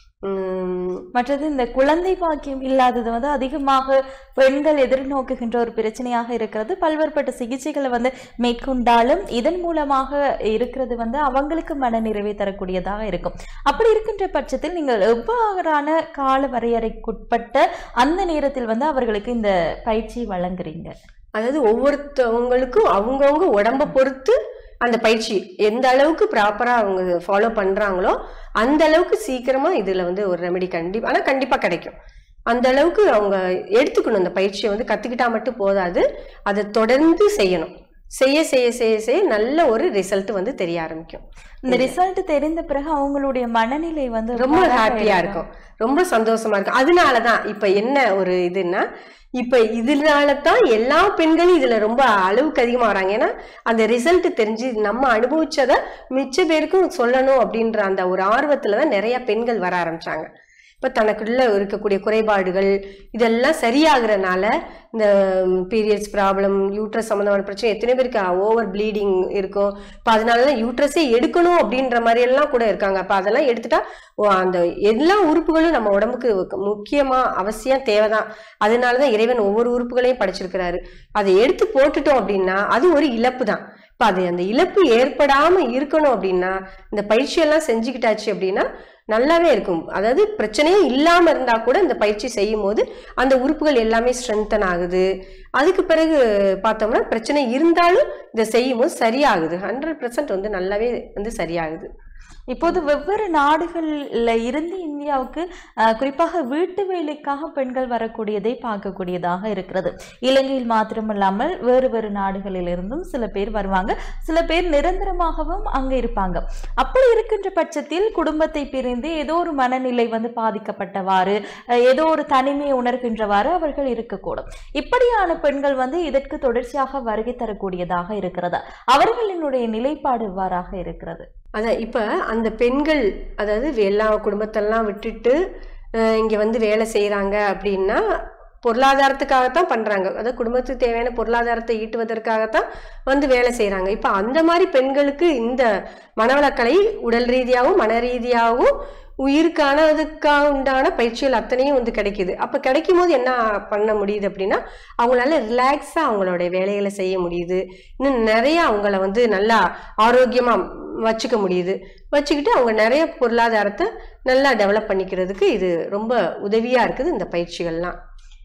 உம், மற்றது இந்த குழந்தை பாக்கியம் இல்லாதது வந்து அதிகமாக பெண்கள் எதிர்நோக்குகின்ற ஒரு பிரச்சனையாக இருக்கிறது பல்வேறுபட்ட சிகிச்சைகளை வந்து மேற்கொண்டாலும் இதன் மூலமாக இருக்கிறது வந்து அவங்களுக்கு மன நிறைவை தரக்கூடியதாக இருக்கும் அப்படி இருக்கின்ற பட்சத்தில் நீங்கள் எவ்வாறான கால வரையறைக்குட்பட்ட அந்த நேரத்தில் வந்து அவர்களுக்கு இந்த பயிற்சி வழங்குறீங்க அதாவது ஒவ்வொருத்தவங்களுக்கும் அவங்கவுங்க உடம்ப பொறுத்து அந்த பயிற்சி எந்த அளவுக்கு ப்ராப்பரா அவங்க ஃபாலோ பண்றாங்களோ அந்த அளவுக்கு சீக்கிரமா இதுல வந்து ஒரு ரெமெடி கண்டிப்பா ஆனா கண்டிப்பா கிடைக்கும் அந்த அளவுக்கு அவங்க எடுத்துக்கணும் அந்த பயிற்சியை வந்து கத்துக்கிட்டா மட்டும் போதாது அதை தொடர்ந்து செய்யணும் செய்ய செய்ய செய்ய செய்ய நல்ல ஒரு ரிசல்ட் வந்து தெரிய ஆரம்பிக்கும் இந்த ரிசல்ட் தெரிந்த பிறகு அவங்களுடைய மனநிலை வந்து ரொம்ப எவ்வாறாக ஹாப்பியா இருக்கும் ரொம்ப சந்தோஷமா இருக்கும் அதனாலதான் இப்ப என்ன ஒரு இதுன்னா இப்ப இதனால தான் எல்லா பெண்களும் இதுல ரொம்ப அளவுக்கு அதிகமா வராங்க ஏன்னா அந்த ரிசல்ட் தெரிஞ்சு நம்ம அனுபவிச்சத மிச்ச பேருக்கும் சொல்லணும் அப்படின்ற அந்த ஒரு ஆர்வத்துல தான் நிறைய பெண்கள் வர ஆரம்பிச்சாங்க இப்ப தனக்குள்ள இருக்கக்கூடிய குறைபாடுகள் இதெல்லாம் சரியாகிறனால இந்த பீரியட்ஸ் ப்ராப்ளம் யூட்ரஸ் சம்மந்தமான பிரச்சனை எத்தனை பேருக்கு ஓவர் ப்ளீடிங் இருக்கும் இப்போ அதனால தான் யூட்ரஸே எடுக்கணும் அப்படின்ற மாதிரி எல்லாம் கூட இருக்காங்க அப்போ அதெல்லாம் எடுத்துட்டா ஓ, அந்த எல்லா உறுப்புகளும் நம்ம உடம்புக்கு முக்கியமா அவசியம் தேவைதான் அதனால தான் இறைவன் ஒவ்வொரு உறுப்புகளையும் படைச்சிருக்கிறாரு அதை எடுத்து போட்டுட்டோம் அப்படின்னா அது ஒரு இழப்பு தான் இப்போ அது அந்த இழப்பு ஏற்படாம இருக்கணும் அப்படின்னா இந்த பயிற்சியெல்லாம் செஞ்சுக்கிட்டாச்சு அப்படின்னா நல்லாவே இருக்கும் அதாவது பிரச்சனையே இல்லாம இருந்தா கூட இந்த பயிற்சி செய்யும் போது அந்த உறுப்புகள் எல்லாமே ஸ்ட்ரென்தன் ஆகுது அதுக்கு பிறகு பார்த்தோம்னா பிரச்சனை இருந்தாலும் இதை செய்யும் போது சரியாகுது ஹண்ட்ரட் வந்து நல்லாவே வந்து சரியாகுது இப்போது வெவ்வேறு நாடுகள்ல இருந்து இந்தியாவுக்கு அஹ், குறிப்பாக வீட்டு வேலைக்காக பெண்கள் வரக்கூடியதை பார்க்கக்கூடியதாக இருக்கிறது இலங்கையில் மாத்திரமல்லாமல் வேறு வேறு நாடுகளிலிருந்தும் சில பேர் வருவாங்க சில பேர் நிரந்தரமாகவும் அங்க இருப்பாங்க அப்படி இருக்கின்ற பட்சத்தில் குடும்பத்தை பிரிந்து ஏதோ ஒரு மனநிலை வந்து பாதிக்கப்பட்டவாறு அஹ், ஏதோ ஒரு தனிமையை உணர்கின்றவாறு அவர்கள் இருக்கக்கூடும் இப்படியான பெண்கள் வந்து இதற்கு தொடர்ச்சியாக வருகை தரக்கூடியதாக இருக்கிறதா அவர்களினுடைய நிலைப்பாடு இவ்வாறாக இருக்கிறது அதான் இப்ப அந்த பெண்கள் அதாவது எல்லா குடும்பத்தெல்லாம் விட்டுட்டு அஹ், இங்க வந்து வேலை செய்யறாங்க அப்படின்னா பொருளாதாரத்துக்காகத்தான் பண்றாங்க அதாவது குடும்பத்துக்கு தேவையான பொருளாதாரத்தை ஈட்டுவதற்காகத்தான் வந்து வேலை செய்யறாங்க இப்ப அந்த மாதிரி பெண்களுக்கு இந்த மனவளக்கலை உடல் ரீதியாகவும் மன ரீதியாகவும் உயிருக்கானதுக்காக உண்டான பயிற்சிகள் அத்தனையும் வந்து கிடைக்குது அப்ப கிடைக்கும் போது என்ன பண்ண முடியுது அப்படின்னா அவங்களால ரிலாக்ஸா அவங்களுடைய வேலைகளை செய்ய முடியுது இன்னும் நிறைய அவங்கள வந்து நல்லா ஆரோக்கியமா வச்சுக்க முடியுது வச்சுக்கிட்டு அவங்க நிறைய பொருளாதாரத்தை நல்லா டெவலப் பண்ணிக்கிறதுக்கு இது ரொம்ப உதவியா இருக்குது இந்த பயிற்சிகள்லாம்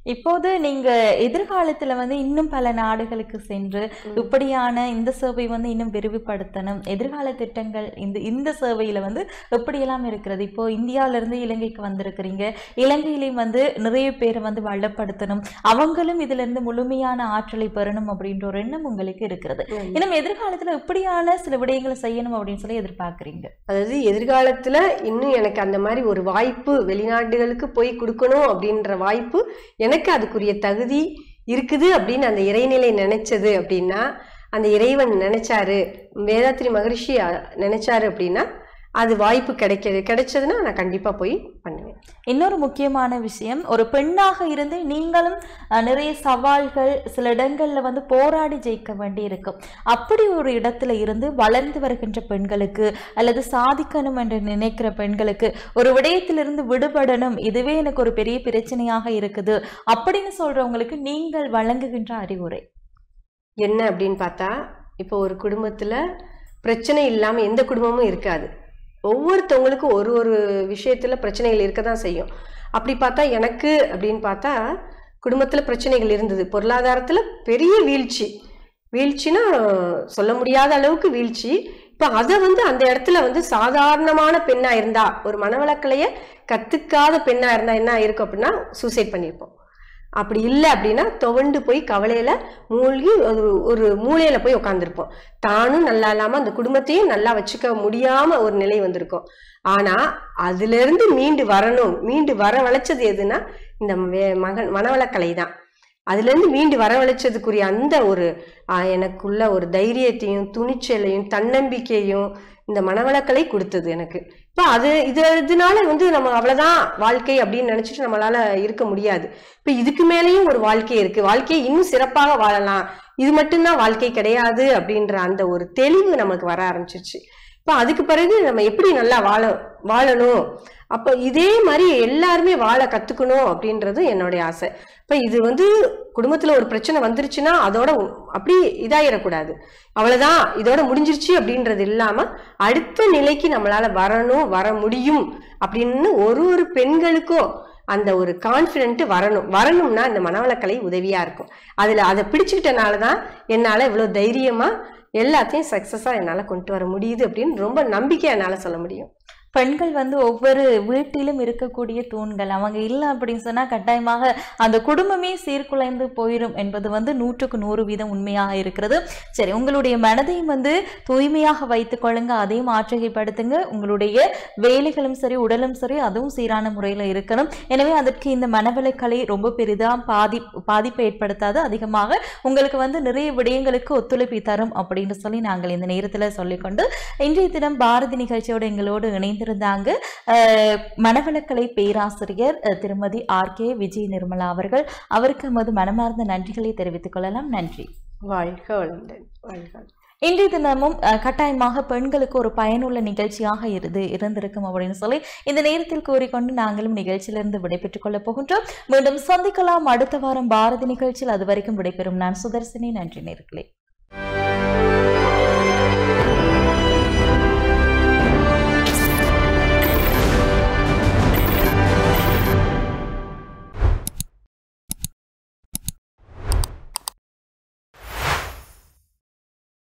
இப்போது நீங்க எதிர்காலத்துல வந்து இன்னும் பல நாடுகளுக்கு சென்று இப்படியான இந்த சேவை வந்து இன்னும் விரிவுபடுத்தணும் எதிர்கால திட்டங்கள் இந்த இந்த சேவையில வந்து எப்படியெல்லாம் இருக்கிறது இப்போ இந்தியாவில இருந்து இலங்கைக்கு வந்திருக்கிறீங்க இலங்கையிலையும் வந்து நிறைய பேரை வந்து வளப்படுத்தணும் அவங்களும் இதுல இருந்து முழுமையான ஆற்றலை பெறணும் அப்படின்ற ஒரு எண்ணம் உங்களுக்கு இருக்கிறது ம். இன்னும் எதிர்காலத்துல இப்படியான சில விடயங்களை செய்யணும் அப்படின்னு சொல்லி எதிர்பார்க்கறீங்க அதாவது எதிர்காலத்துல இன்னும் எனக்கு அந்த மாதிரி ஒரு வாய்ப்பு வெளிநாடுகளுக்கு போய் கொடுக்கணும் அப்படின்ற வாய்ப்பு எனக்கு அதுக்குரிய தகுதி இருக்குது அப்படின்னு அந்த இறைநிலை நினைச்சது அப்படின்னா அந்த இறைவன் நினைச்சாரு வேதாத்ரி மகரிஷி அ- நினைச்சாரு அப்படின்னா அது வாய்ப்பு கிடைக்கிறது கிடைச்சதுன்னா நான் கண்டிப்பா போய் பண்ணுவேன் இன்னொரு முக்கியமான விஷயம் ஒரு பெண்ணாக இருந்து நீங்களும் அஹ், நிறைய சவால்கள் சில இடங்கள்ல வந்து போராடி ஜெயிக்க வேண்டி இருக்கும் அப்படி ஒரு இடத்துல இருந்து வளர்ந்து வருகின்ற பெண்களுக்கு அல்லது சாதிக்கணும் என்று நினைக்கிற பெண்களுக்கு ஒரு விடயத்திலிருந்து விடுபடணும் இதுவே எனக்கு ஒரு பெரிய பிரச்சனையாக இருக்குது அப்படின்னு சொல்றவங்களுக்கு நீங்கள் வழங்குகின்ற அறிவுரை என்ன அப்படின்னு பார்த்தா இப்போ ஒரு குடும்பத்துல பிரச்சனை இல்லாம எந்த குடும்பமும் இருக்காது ஒவ்வொருத்தவங்களுக்கும் ஒரு ஒரு விஷயத்துல பிரச்சனைகள் இருக்க தான் செய்யும் அப்படி பார்த்தா எனக்கு அப்படின்னு பார்த்தா குடும்பத்துல பிரச்சனைகள் இருந்தது பொருளாதாரத்துல பெரிய வீழ்ச்சி வீழ்ச்சினா சொல்ல முடியாத அளவுக்கு வீழ்ச்சி இப்போ அதை வந்து அந்த இடத்துல வந்து சாதாரணமான பெண்ணா இருந்தா ஒரு மனவளக்கலைய கத்துக்காத பெண்ணா இருந்தா என்ன இருக்கும் அப்படின்னா சூசைட் பண்ணியிருப்போம் அப்படி இல்லை அப்படின்னா துவண்டு போய் கவலையில மூழ்கி ஒரு ஒரு மூலையில போய் உட்காந்துருப்போம் தானும் நல்லா இல்லாம அந்த குடும்பத்தையும் நல்லா வச்சுக்க முடியாம ஒரு நிலை வந்திருக்கும் ஆனா அதுல இருந்து மீண்டு வரணும் மீண்டு வர வளைச்சது எதுனா இந்த வே- மகன் மனவளக்கலை தான் அதுல இருந்து மீண்டு வரவழைச்சதுக்குரிய அந்த ஒரு ஆஹ், எனக்குள்ள ஒரு தைரியத்தையும் துணிச்சலையும் தன்னம்பிக்கையும் இந்த மனவளக்கலை கொடுத்தது எனக்கு இப்போ அது இது இதனால வந்து நம்ம அவ்வளவுதான் வாழ்க்கை அப்படின்னு நினைச்சிட்டு நம்மளால இருக்க முடியாது இப்போ இதுக்கு மேலேயும் ஒரு வாழ்க்கை இருக்கு வாழ்க்கையை இன்னும் சிறப்பாக வாழலாம் இது மட்டும்தான் வாழ்க்கை கிடையாது அப்படின்ற அந்த ஒரு தெளிவு நமக்கு வர ஆரம்பிச்சிருச்சு இப்போ அதுக்கு பிறகு நம்ம எப்படி நல்லா வாழ வாழணும் அப்போ இதே மாதிரி எல்லாருமே வாழ கத்துக்கணும் அப்படின்றது என்னுடைய ஆசை இப்போ இது வந்து குடும்பத்துல ஒரு பிரச்சனை வந்துருச்சுன்னா அதோட உ- அப்படி இதாயிடக்கூடாது அவ்வளவுதான் இதோட முடிஞ்சிருச்சு அப்படின்றது இல்லாம அடுத்த நிலைக்கு நம்மளால வரணும் வர முடியும் அப்படின்னு ஒரு ஒரு பெண்களுக்கும் அந்த ஒரு கான்ஃபிடென்ட் வரணும் வரணும்னா இந்த மனவளக்கலை உதவியா இருக்கும் அதுல அதை பிடிச்சுக்கிட்டனால தான் என்னால இவ்வளவு தைரியமா எல்லாத்தையும் சக்சஸா என்னால கொண்டு வர முடியுது அப்படின்னு ரொம்ப நம்பிக்கை என்னால சொல்ல முடியும் பெண்கள் வந்து ஒவ்வொரு வீட்டிலும் இருக்கக்கூடிய தூண்கள் அவங்க இல்லை அப்படின்னு சொன்னா கட்டாயமாக அந்த குடும்பமே சீர்குலைந்து போயிடும் என்பது வந்து நூற்றுக்கு நூறு வீதம் உண்மையாக இருக்கிறது சரி உங்களுடைய மனதையும் வந்து தூய்மையாக வைத்துக் கொள்ளுங்க அதையும் ஆற்றகைப்படுத்துங்க உங்களுடைய வேலைகளும் சரி உடலும் சரி அதுவும் சீரான முறையில் இருக்கணும் எனவே அதற்கு இந்த மனவளக்கலை ரொம்ப பெரிதா பாதி பாதிப்பை ஏற்படுத்தாது அதிகமாக உங்களுக்கு வந்து நிறைய விடயங்களுக்கு ஒத்துழைப்பை தரும் அப்படின்னு சொல்லி நாங்கள் இந்த நேரத்தில் சொல்லிக்கொண்டு இன்றைய தினம் பாரதி நிகழ்ச்சியோடு எங்களோடு இணைந்திருந்தாங்க அஹ், மனவளக்கலை பேராசிரியர் அஹ், திருமதி ஆர் கே விஜய் நிர்மலா அவர்கள் அவருக்கு எமது மனமார்ந்த நன்றிகளை தெரிவித்துக் கொள்ளலாம் நன்றி வாழ்க வளமுடன் வாழ்க வளமுடன். இன்றைய தினமும் அஹ், கட்டாயமாக பெண்களுக்கு ஒரு பயனுள்ள நிகழ்ச்சியாக இருந்து இருந்திருக்கும் அப்படின்னு சொல்லி இந்த நேரத்தில் கூறிக்கொண்டு நாங்களும் நிகழ்ச்சியிலிருந்து விடைபெற்றுக் கொள்ளப் போகின்றோம் மீண்டும் சந்திக்கலாம் அடுத்த வாரம் பாரதி நிகழ்ச்சியில் அது வரைக்கும் விடைபெறும் நான் சுதர்சினி நன்றி நேர்களே